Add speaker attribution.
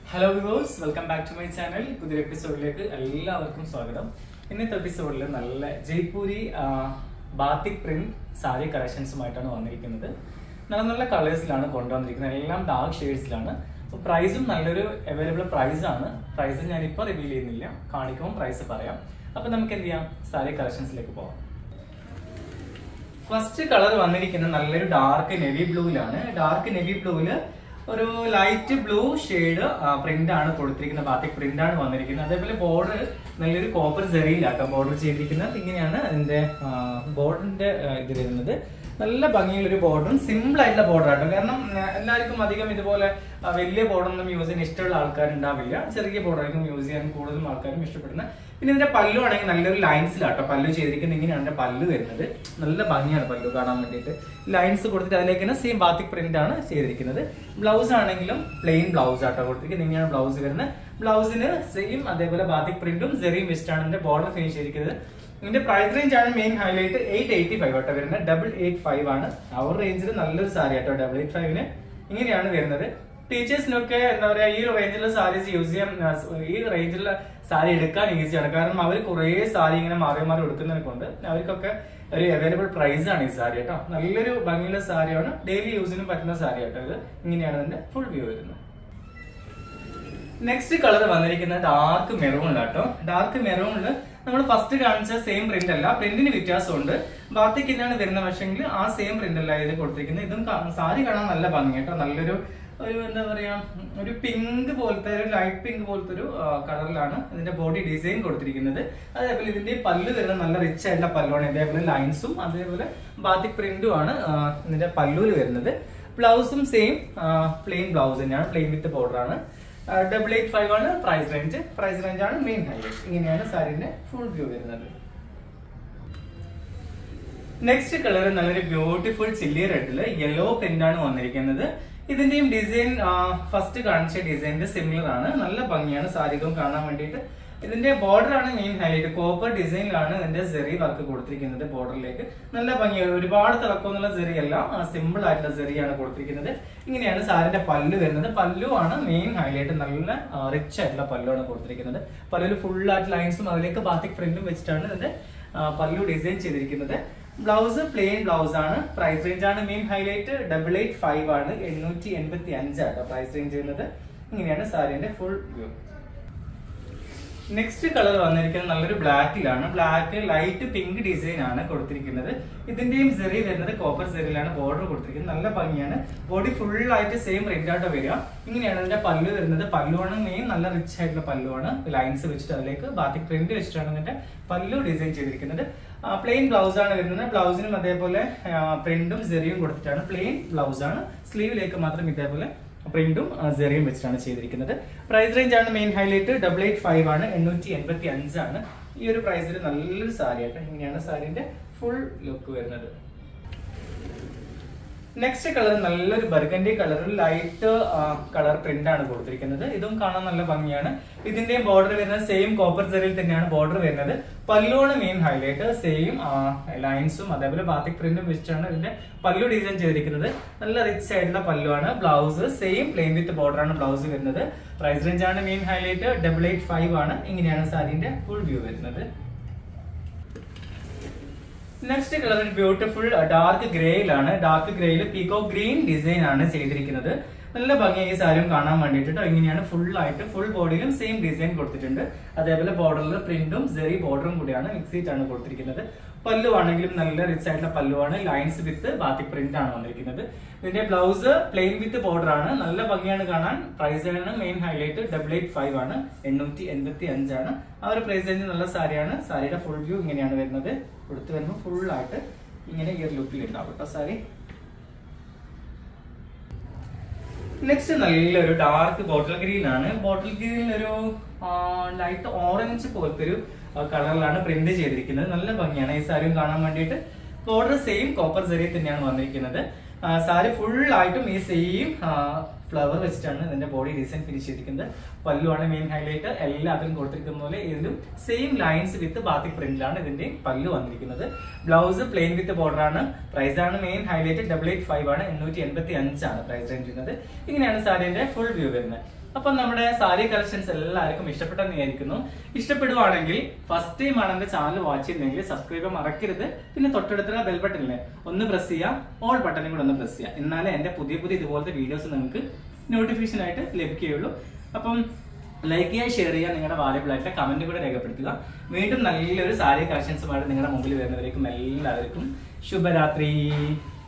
Speaker 1: Hello viewers welcome back to my channel പുതിയൊരു എപ്പിസോഡിലേക്ക് എല്ലാവർക്കും സ്വാഗതം ഇന്നത്തെ എപ്പിസോഡിൽ നല്ല ജയ്പൂരി ബാത്തിക് പ്രിന്റ് സാരി കളക്ഷൻസുമായിട്ടാണ് വന്നിരിക്കുന്നത് നല്ല നല്ല കളേഴ്സിലാണ് കൊണ്ടുവന്നിരിക്കുന്നത് എല്ലാം ഡാർക്ക് ഷെയ്ഡ്സിലാണ് അപ്പോൾ പ്രൈസും നല്ലൊരു അവൈലബിൾ പ്രൈസ് ആണ് പ്രൈസ് ഞാനിപ്പോൾ റിവീൽ ചെയ്യുന്നില്ല കാണിക്കുമ്പോൾ പ്രൈസ് പറയാം അപ്പോൾ നമുക്ക് എന്ത് ചെയ്യാം സാരി കളക്ഷൻസിലേക്ക് പോകാം ഫസ്റ്റ് കളർ വന്നിരിക്കുന്നത് നല്ലൊരു ഡാർക്ക് നെവി ബ്ലൂവിലാണ് ഡാർക്ക് നെവി ബ്ലൂവില് ഒരു ലൈറ്റ് ബ്ലൂ ഷെയ്ഡ് പ്രിന്റ് ആണ് കൊടുത്തിരിക്കുന്നത് ബാത്തിക് പ്രിന്റ് ആണ് വന്നിരിക്കുന്നത് അതേപോലെ ബോർഡർ നല്ലൊരു കോപ്പർ ജെറിയിലാക്കാം ബോർഡർ ചെയ്തിരിക്കുന്നത് ഇങ്ങനെയാണ് അതിന്റെ ബോർഡറിന്റെ ഇത് വരുന്നത് നല്ല ഭംഗിയുള്ള ഒരു ബോർഡറും സിമ്പിൾ ആയിട്ടുള്ള ബോർഡർ ആട്ടോ കാരണം ആ, എല്ലാവർക്കും അധികം ഇതുപോലെ ആ, വലിയ ബോർഡറൊന്നും യൂസ് ചെയ്യാൻ ഇഷ്ടമുള്ള ആൾക്കാരുണ്ടാവില്ല ചെറിയ ബോർഡറായിരിക്കും യൂസ് ചെയ്യാൻ കൂടുതലും ആൾക്കാരും ഇഷ്ടപ്പെടുന്നത് പിന്നെ ഇതിന്റെ പല്ലു ആണെങ്കിൽ നല്ലൊരു ലൈൻസിലാട്ടോ പല്ലു ചെയ്തിരിക്കുന്നത് ഇങ്ങനെയാണ് ഇതിന്റെ പല്ലു വരുന്നത് നല്ല ഭംഗിയാണ് പല്ലു കാണാൻ വേണ്ടിയിട്ട് ലൈൻസ് കൊടുത്തിട്ട് അതിലേക്ക് തന്നെ സെയിം ബാത്തിക് പ്രിന്റ് ആണ് ചെയ്തിരിക്കുന്നത് ബ്ലൗസ് ആണെങ്കിലും പ്ലെയിൻ ബ്ലൗസ് ആട്ടോ കൊടുത്തിരിക്കുന്നത് ഇങ്ങനെയാണ് ബ്ലൗസ് വരുന്നത് ബ്ലൗസിന് സെയിം അതേപോലെ ബാത്തിക് പ്രിന്റും സെറിയും വെച്ചിട്ടാണ് ഇതിന്റെ ബോർഡർ ഫിനിഷ് ചെയ്തിരിക്കുന്നത് ഇതിന്റെ പ്രൈസ് റേഞ്ച് ആണ് main highlight eight eighty five ആട്ടോ വരുന്നത് ഡബിൾ എയ്റ്റ് ഫൈവ് ആണ് ആ ഒരു റേഞ്ചിൽ നല്ലൊരു സാരി ആട്ടോ ഡബിൾ എയ്റ്റ് ഫൈവിന് ഇങ്ങനെയാണ് വരുന്നത് ടീച്ചേഴ്സിനൊക്കെ എന്താ പറയാ ഈ ഒരു റേഞ്ചിലുള്ള സാരീസ് യൂസ് ചെയ്യാൻ ആ, ഈ റേഞ്ചിലുള്ള സാരി എടുക്കാൻ ഈസിയാണ് കാരണം അവർ കുറേ സാരി ഇങ്ങനെ മാറി മാറി എടുക്കുന്നതിനെ കൊണ്ട് അവർക്കൊക്കെ ഒരു അവൈലബിൾ പ്രൈസ് ആണ് ഈ സാരി കേട്ടോ നല്ലൊരു ഭംഗിയുള്ള സാരിയാണ് ഡെയിലി യൂസിനും പറ്റുന്ന സാരി കേട്ടോ ഇത് ഇങ്ങനെയാണ് ഇതിന്റെ ഫുൾ വ്യൂ വരുന്നത് നെക്സ്റ്റ് കളർ വന്നിരിക്കുന്നത് ഡാർക്ക് മെറൂണിലാട്ടോ ഡാർക്ക് മെറൂണില് നമ്മൾ ഫസ്റ്റ് കാണിച്ച സെയിം പ്രിന്റ് അല്ല പ്രിന്റിന് വ്യത്യാസമുണ്ട് ബാത്തിക്ക് തന്നെയാണ് വരുന്ന പക്ഷെങ്കിൽ ആ സെയിം പ്രിന്റ് അല്ല ഇത് കൊടുത്തിരിക്കുന്നത് ഇതും സാരി കാണാൻ നല്ല ഭംഗി കേട്ടോ നല്ലൊരു ഒരു എന്താ പറയാ ഒരു പിങ്ക് പോലത്തെ ഒരു ലൈറ്റ് പിങ്ക് പോലത്തെ ഒരു കളറിലാണ് ഇതിന്റെ ബോഡി ഡിസൈൻ കൊടുത്തിരിക്കുന്നത് അതേപോലെ ഇതിന്റെ പല്ല് വരുന്നത് നല്ല റിച്ച് ആയിട്ടുള്ള പല്ലുമാണ് ഇതേപോലെ ലൈൻസും അതേപോലെ ബാത്തിക് പ്രിന്റും ആണ് ആ, ഇതിന്റെ പല്ലുവിൽ വരുന്നത് ബ്ലൗസും സെയിം പ്ലെയിൻ ബ്ലൗസ് തന്നെയാണ് പ്ലെയിൻ വിത്ത് ബോർഡർ ആണ് ഡബിൾ എയ്റ്റ് ഫൈവ് ആണ് പ്രൈസ് റേഞ്ച് പ്രൈസ് റേഞ്ച് ആണ് മെയിൻ ഹൈലൈറ്റ് ഇങ്ങനെയാണ് സാരിന്റെ ഫുൾ വ്യൂ വരുന്നത് നെക്സ്റ്റ് കളർ നല്ലൊരു ബ്യൂട്ടിഫുൾ ചില്ലി റെഡില് യെല്ലോ പ്രിന്റ് ആണ് വന്നിരിക്കുന്നത് ഇതിന്റെയും ഡിസൈൻ ഫസ്റ്റ് കാണിച്ച ഡിസൈനിന്റെ സിമിലർ ആണ് നല്ല ഭംഗിയാണ് സാരികളും കാണാൻ വേണ്ടിയിട്ട് ഇതിന്റെ ബോർഡർ ആണ് മെയിൻ ഹൈലൈറ്റ് കോപ്പർ ഡിസൈനിലാണ് ഇതിന്റെ സെറി വർക്ക് കൊടുത്തിരിക്കുന്നത് ബോർഡറിലേക്ക് നല്ല ഭംഗിയാണ് ഒരുപാട് തിളക്കമൊന്നുള്ള സെറി അല്ല സിമ്പിൾ ആയിട്ടുള്ള സെറിയാണ് കൊടുത്തിരിക്കുന്നത് ഇങ്ങനെയാണ് സാരിന്റെ പല്ല് വരുന്നത് പല്ലു ആണ് മെയിൻ ഹൈലൈറ്റ് നല്ല റിച്ച് ആയിട്ടുള്ള പല്ലുവാണ് കൊടുത്തിരിക്കുന്നത് പല്ലുവിൽ ഫുൾ ആയിട്ട് ലൈൻസും അതിലേക്ക് ബാത്തിക് പ്രിന്റും വെച്ചിട്ടാണ് ഇതിന്റെ ആ, പല്ലു ഡിസൈൻ ചെയ്തിരിക്കുന്നത് ബ്ലൗസ് പ്ലെയിൻ ബ്ലൗസ് ആണ് പ്രൈസ് റേഞ്ച് ആണ് main highlight double eight five ആണ് എണ്ണൂറ്റി എൺപത്തി അഞ്ചാണ് പ്രൈസ് റേഞ്ച് ചെയ്യുന്നത് ഇങ്ങനെയാണ് സാരിന്റെ ഫുൾ വ്യൂ നെക്സ്റ്റ് കളർ വന്നിരിക്കുന്നത് നല്ലൊരു ബ്ലാക്കിലാണ് ബ്ലാക്ക് ലൈറ്റ് പിങ്ക് ഡിസൈൻ ആണ് കൊടുത്തിരിക്കുന്നത് ഇതിന്റെയും സെറി വരുന്നത് കോപ്പർ സെറിയിലാണ് ബോർഡർ കൊടുത്തിരിക്കുന്നത് നല്ല ഭംഗിയാണ് ബോഡി ഫുൾ ആയിട്ട് സെയിം പ്രിന്റ് ആയിട്ട് വരിക ഇങ്ങനെയാണ് ഇതിന്റെ പല്ലു വരുന്നത് പല്ലുവാണ് മെയിൻ നല്ല റിച്ച് ആയിട്ടുള്ള പല്ലുവാണ് ലൈൻസ് വെച്ചിട്ട് അതിലേക്ക് ബാത്തിക് പ്രിന്റ് വെച്ചിട്ടാണ് ഇതിന്റെ പല്ലു ഡിസൈൻ ചെയ്തിരിക്കുന്നത് പ്ലെയിൻ ബ്ലൗസ് ആണ് വരുന്നത് ബ്ലൗസിനും അതേപോലെ പ്രിന്റും സെറിയും കൊടുത്തിട്ടാണ് പ്ലെയിൻ ബ്ലൗസ് ആണ് സ്ലീവിലേക്ക് മാത്രം ഇതേപോലെ പ്രിന്റും സെറിയും വെച്ചിട്ടാണ് ചെയ്തിരിക്കുന്നത് പ്രൈസ് റേഞ്ച് ആണ് main highlight double eight five ആണ് എണ്ണൂറ്റി എൺപത്തി അഞ്ചാണ് ഈ ഒരു പ്രൈസിൽ നല്ലൊരു സാരി ആയിട്ട് ഇങ്ങനെയാണ് സാരിന്റെ ഫുൾ ലുക്ക് വരുന്നത് നെക്സ്റ്റ് കളർ നല്ലൊരു burgundy colour light colour print ആണ് കൊടുത്തിരിക്കുന്നത് ഇതും കാണാൻ നല്ല ഭംഗിയാണ് ഇതിന്റെ ബോർഡർ വരുന്നത് സെയിം കോപ്പർ സെറിൽ തന്നെയാണ് ബോർഡർ വരുന്നത് പല്ലുവാണ് മെയിൻ ഹൈലൈറ്റ് സെയിം ലൈൻസും അതേപോലെ ബാത്തിക് പ്രിന്റും വെച്ചിട്ടാണ് ഇതിന്റെ പല്ലു ഡിസൈൻ ചെയ്തിരിക്കുന്നത് നല്ല റിച്ച് ആയിട്ടുള്ള പല്ലുവാണ് blouse same plain with border ആണ് ബ്ലൗസ് വരുന്നത് പ്രൈസ് റേഞ്ച് ആണ് main highlight double eight five ആണ് ഇങ്ങനെയാണ് സാരിന്റെ ഫുൾ വ്യൂ വരുന്നത് നെക്സ്റ്റ് കളർ ബ്യൂട്ടിഫുൾ ഡാർക്ക് ഗ്രേയിലാണ് ഡാർക്ക് ഗ്രേയിൽ പീക്കോ ഗ്രീൻ ഡിസൈൻ ആണ് ചെയ്തിരിക്കുന്നത് നല്ല ഭംഗിയായി ഈ സാരിയും കാണാൻ വേണ്ടിയിട്ട് ട്ടോ. ഇങ്ങനെയാണ് ഫുൾ ആയിട്ട് ഫുൾ ബോഡിയിലും സെയിം ഡിസൈൻ കൊടുത്തിട്ടുണ്ട് അതേപോലെ ബോർഡറിൽ പ്രിന്റും സെറി ബോർഡറും കൂടിയാണ് മിക്സ് ചെയ്തിട്ടാണ് കൊടുത്തിരിക്കുന്നത് പല്ലു ആണെങ്കിലും നല്ല റിച്ച് ആയിട്ടുള്ള പല്ലുവാണ് ലൈൻസ് വിത്ത് ബാത്തിക് പ്രിന്റ് ആണ് വന്നിരിക്കുന്നത് ഇതിന്റെ ബ്ലൗസ് പ്ലെയിൻ വിത്ത് ബോർഡർ ആണ് നല്ല ഭംഗിയാണ് കാണാൻ പ്രൈസ് ആണ് main highlight double eight five ആണ് എണ്ണൂറ്റി എൺപത്തി അഞ്ചാണ് ആ ഒരു പ്രൈസ് റേഞ്ച് നല്ല സാരിയാണ് സാരിയുടെ ഫുൾ വ്യൂ ഇങ്ങനെയാണ് വരുന്നത് കൊടുത്തു വരുമ്പോൾ ഫുൾ ആയിട്ട് ഇങ്ങനെ ഈ ഒരു ലുക്കിൽ ഉണ്ടാവും കേട്ടോ സാരി നെക്സ്റ്റ് നല്ലൊരു ഡാർക്ക് ബോട്ടിൽ ഗ്രീൻ ആണ് ബോട്ടിൽ ഗ്രീനിൽ ഒരു ലൈറ്റ് ഓറഞ്ച് പോലത്തെ ഒരു കളറിലാണ് പ്രിന്റ് ചെയ്തിരിക്കുന്നത് നല്ല ഭംഗിയാണ് ഈ സാരിയും കാണാൻ വേണ്ടിയിട്ട് ബോർഡർ സെയിം കോപ്പർ സെറി തന്നെയാണ് വന്നിരിക്കുന്നത് ആ, സാരി ഫുൾ ആയിട്ടും ഈ സെയിം ഫ്ലവർ വെച്ചിട്ടാണ് ഇതിന്റെ ബോഡി ഡിസൈൻ ഫിനിഷ് ചെയ്തിരിക്കുന്നത് പല്ലുവാണ് മെയിൻ ഹൈലൈറ്റ് എല്ലാത്തിലും കൊടുത്തിരിക്കുന്ന പോലെ ഇതിലും സെയിം ലൈൻസ് വിത്ത് ബാത്തിക് പ്രിന്റിലാണ് ഇതിന്റെ പല്ലു വന്നിരിക്കുന്നത് ബ്ലൗസ് പ്ലെയിൻ വിത്ത് ബോർഡർ ആണ് പ്രൈസ് ആണ് main highlight double eight five ആണ് എണ്ണൂറ്റി എൺപത്തി അഞ്ചാണ് പ്രൈസ് റേഞ്ച് വരുന്നത് ഇങ്ങനെയാണ് സാരിന്റെ ഫുൾ വ്യൂ വരുന്നത് അപ്പൊ നമ്മുടെ സാരി കളക്ഷൻസ് എല്ലാവർക്കും ഇഷ്ടപ്പെട്ടെന്ന് വിചാരിക്കുന്നു ഇഷ്ടപ്പെടുവാണെങ്കിൽ ഫസ്റ്റ് ടൈം ആണ് എന്റെ ചാനൽ വാച്ച് ചെയ്യുന്നെങ്കിൽ സബ്സ്ക്രൈബ് മറക്കരുത് പിന്നെ തൊട്ടടുത്തുള്ള ബെൽ ബട്ടണില്ലേ ഒന്ന് പ്രസ് ചെയ്യാം ഓൾ ബട്ടണും കൂടെ ഒന്ന് പ്രസ് ചെയ്യാം എന്നാലേ എന്റെ പുതിയ പുതിയ ഇതുപോലത്തെ വീഡിയോസ് നിങ്ങൾക്ക് നോട്ടിഫിക്കേഷൻ ആയിട്ട് ലഭിക്കുകയുള്ളൂ അപ്പം ലൈക്ക് ചെയ്യുക ഷെയർ ചെയ്യുക നിങ്ങളുടെ വാല്യബിൾ ആയിട്ട് കമന്റ് കൂടെ രേഖപ്പെടുത്തുക വീണ്ടും നല്ലൊരു സാരി കളക്ഷൻസുമായിട്ട് നിങ്ങളുടെ മുമ്പിൽ വരുന്നവരേക്കും എല്ലാവർക്കും ശുഭരാത്രി